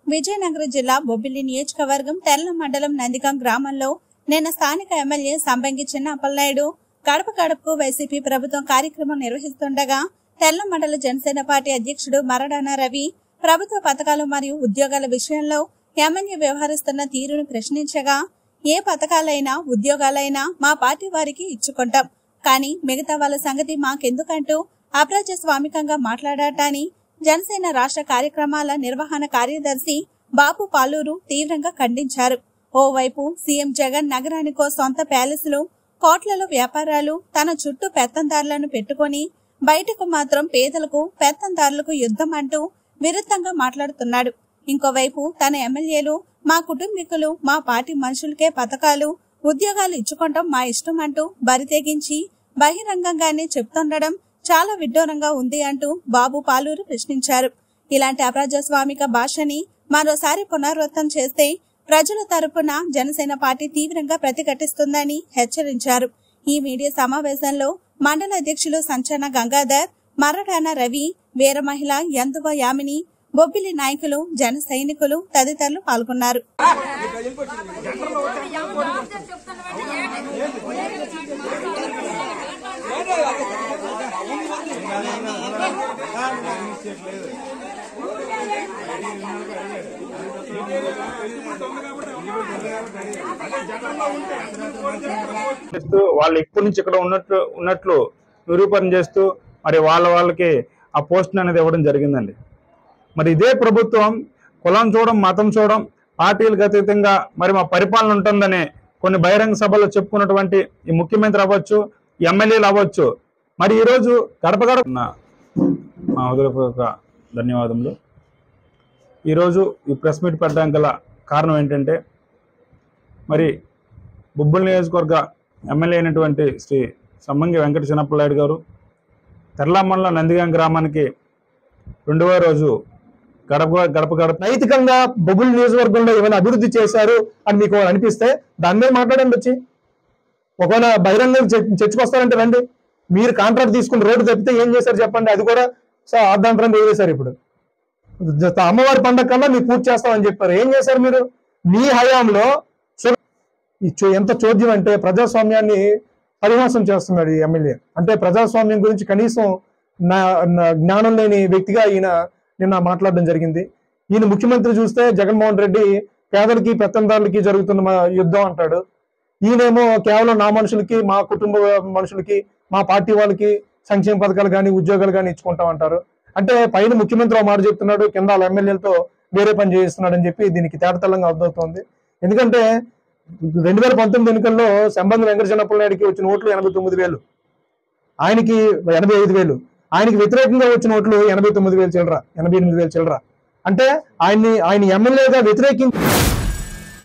విజయనగరం జిల్లా బొబ్బిలి నియోజకవర్గం తెల్ల మండలం నందిగం గ్రామంలో నిన్న స్థానిక ఎమ్మెల్యే సంబంగి చిన్న అప్పలనాయుడు గడప గడపకు వైసీపీ ప్రభుత్వం కార్యక్రమం నిర్వహిస్తుండగా తెల్ల మండల జనసేన పార్టీ అధ్యక్షుడు మరడాన రవి ప్రభుత్వ పథకాలు మరియు ఉద్యోగాల విషయంలో ఎమ్మెల్యే వ్యవహరిస్తున్న తీరును ప్రశ్నించగా ఏ పథకాలైనా ఉద్యోగాలైనా మా పార్టీ వారికి ఇచ్చుకుంటాం కానీ మిగతా వాళ్ళ సంగతి మాకెందుకంటూ అప్రజాస్వామికంగా మాట్లాడటాన్ని జనసేన రాష్ట్ర కార్యక్రమాల నిర్వహణ కార్యదర్శి బాపు పాలూరు తీవ్రంగా ఖండించారు ఓవైపు సీఎం జగన్ నగరానికో సొంత ప్యాలెస్లు కోట్లలో వ్యాపారాలు తన చుట్టూ పెత్తందారులను పెట్టుకొని బయటకు మాత్రం పేదలకు పెత్తందారులకు యుద్ధం అంటూ విరుద్ధంగా మాట్లాడుతున్నాడు ఇంకోవైపు తన ఎమ్మెల్యేలు మా కుటుంబీకులు మా పార్టీ మనుషులకే పథకాలు ఉద్యోగాలు ఇచ్చుకోవటం మా ఇష్టం అంటూ బరితెగించి బహిరంగంగానే చెప్తుండడం చాలా విడ్డూరంగా ఉంది అంటూ బాబు పాలూరు ప్రశ్నించారు ఇలాంటి అప్రజాస్వామిక భాషని మరోసారి పునరావృతం చేస్తే ప్రజల తరపున జనసేన పార్టీ తీవ్రంగా ప్రతిఘటిస్తుందని హెచ్చరించారు ఈ మీడియా సమావేశంలో మండల అధ్యక్షులు సంచన గంగాధర్ మరడాన రవి వీర మహిళ యందువ యామిని బొబ్బిలి నాయకులు జన సైనికులు తదితరులు పాల్గొన్నారు చేస్తూ వాళ్ళు ఎప్పటి నుంచి ఇక్కడ ఉన్నట్లు ఉన్నట్లు నిరూపణ చేస్తూ మరి వాళ్ళ వాళ్ళకి ఆ పోస్ట్ అనేది ఇవ్వడం జరిగిందండి మరి ఇదే ప్రభుత్వం కులం చూడడం మతం చూడడం పార్టీలకు అతీతంగా మరి మా పరిపాలన ఉంటుందని కొన్ని బహిరంగ సభల్లో చెప్పుకున్నటువంటి ఈ ముఖ్యమంత్రి అవ్వచ్చు ఎమ్మెల్యేలు అవ్వచ్చు మరి ఈరోజు గడప గడప నా- మా హృదయపూర్వక ధన్యవాదములు ఈరోజు ఈ ప్రెస్ మీట్ పెట్టడానికి గల కారణం ఏంటంటే మరి బుబ్బుల్ నియోజకవర్గ ఎమ్మెల్యే అయినటువంటి శ్రీ సమ్మంగి వెంకట చిన్నప్పలాయుడు గారు తెర్లామండలం నందిగాం గ్రామానికి రెండవ రోజు గడప గడప గడప నైతికంగా బొబ్బుల్ నియోజకవర్గంలో ఏమైనా అభివృద్ధి చేశారు అని మీకు అనిపిస్తే దాని మీద మాట్లాడండి వచ్చి ఒకవేళ బహిరంగ చర్చకొస్తారంటే రండి మీరు కాంట్రాక్ట్ తీసుకుని రోడ్డు తప్పితే ఏం చేశారు చెప్పండి అది కూడా సో అర్ధాంతరం వదిలేశారు ఇప్పుడు జ- అమ్మవారి పండగ కన్నా మీరు పూర్తి చేస్తామని చెప్పారు ఏం చేశారు మీరు మీ హయాంలో చూ- ఈ చో- ఎంత చోద్యం అంటే ప్రజాస్వామ్యాన్ని పరిహాసం చేస్తున్నాడు ఈ ఎమ్మెల్యే అంటే ప్రజాస్వామ్యం గురించి కనీసం నా నా జ్ఞానం లేని వ్యక్తిగా ఈయన నిన్న మాట్లాడడం జరిగింది ఈయన ముఖ్యమంత్రి చూస్తే జగన్మోహన్ రెడ్డి పేదలకి పెత్తందారులకి జరుగుతున్న మా యుద్ధం అంటాడు ఈయనేమో కేవలం నా మనుషులకి మా కుటుంబ మనుషులకి మా పార్టీ వాళ్ళకి సంక్షేమ పథకాలు కానీ ఉద్యోగాలు కానీ ఇచ్చుకుంటాం అంటారు అంటే పైన ముఖ్యమంత్రి ఒక మాట చెప్తున్నాడు కింద వాళ్ళ ఎమ్మెల్యేలతో వేరే పని చేయిస్తున్నాడు అని చెప్పి దీనికి తేటతెల్లంగా అర్థమవుతోంది ఎందుకంటే రెండు వేల పంతొమ్మిది ఎన్నికల్లో సంబంధ వెంకట చిన్నప్పల నాయుడికి వచ్చిన ఓట్లు ఎనభై తొమ్మిది వేలు ఆయనకి ఎనభై ఐదు వేలు ఆయనకి వ్యతిరేకంగా వచ్చిన ఓట్లు ఎనభై తొమ్మిది వేలు చిల్లర ఎనభై ఎనిమిది వేలు చిల్లర అంటే ఆయన్ని ఆయన ఎమ్మెల్యేగా వ్యతిరేకించి